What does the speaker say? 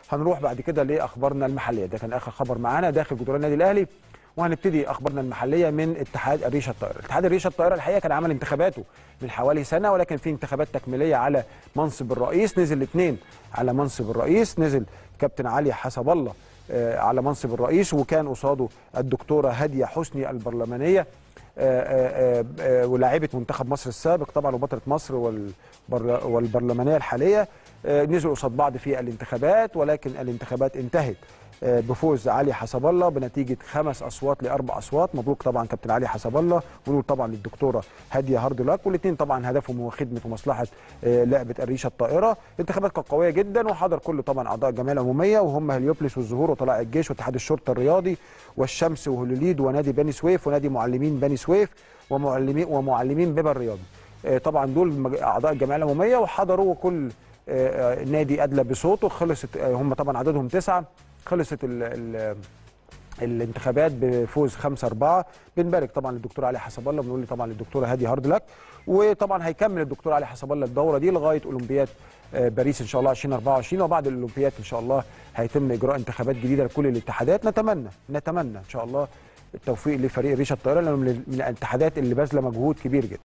هنروح بعد كده لاخبارنا المحليه ده كان اخر خبر معانا داخل جدران النادي الاهلي وهنبتدي اخبارنا المحليه من اتحاد الريشه الطائره، اتحاد الريشه الطائره الحقيقه كان عمل انتخاباته من حوالي سنه ولكن في انتخابات تكميليه على منصب الرئيس نزل الاثنين على منصب الرئيس نزل كابتن علي حسب الله آه، على منصب الرئيس وكان قصاده الدكتوره هاديه حسني البرلمانيه آه، آه، آه، ولاعيبه منتخب مصر السابق طبعا وبطله مصر والبر- والبرلمانيه الحاليه آه، نزلوا قصاد بعض في الانتخابات ولكن الانتخابات انتهت آه، بفوز علي حسب الله بنتيجه خمس اصوات لاربع اصوات مبروك طبعا كابتن علي حسب الله ونقول طبعا للدكتوره هاديه هارد لاك والاثنين طبعا هدفهم هو خدمه ومصلحه آه، لعبه الريشه الطائره الانتخابات كانت قويه جدا وحضر كل طبعا اعضاء الجمعيه العموميه وهم هليوبلس والزهور وطلائع الجيش واتحاد الشرطه الرياضي والشمس وهلوليد ونادي بني سويف ونادي معلمين بني سويف ومعلمين ومعلمين بيبا الرياضي آه، طبعا دول مج- اعضاء الجمعيه العموميه وحضروا وكل آه، آه، نادي ادلى بصوته خلصت آه، هم طبعا عددهم تسعه خلصت ال ال الانتخابات بفوز 5 4 بنبارك طبعا للدكتور علي حسب الله بنقول طبعا للدكتوره هادي هارد لك وطبعا هيكمل الدكتور علي حسب الله الدوره دي لغايه اولمبياد آه، باريس ان شاء الله 2024 وبعد الاولمبياد ان شاء الله هيتم اجراء انتخابات جديده لكل الاتحادات نتمنى نتمنى ان شاء الله التوفيق لفريق ريشه الطائره لانه من من الاتحادات اللي باذله مجهود كبير جدا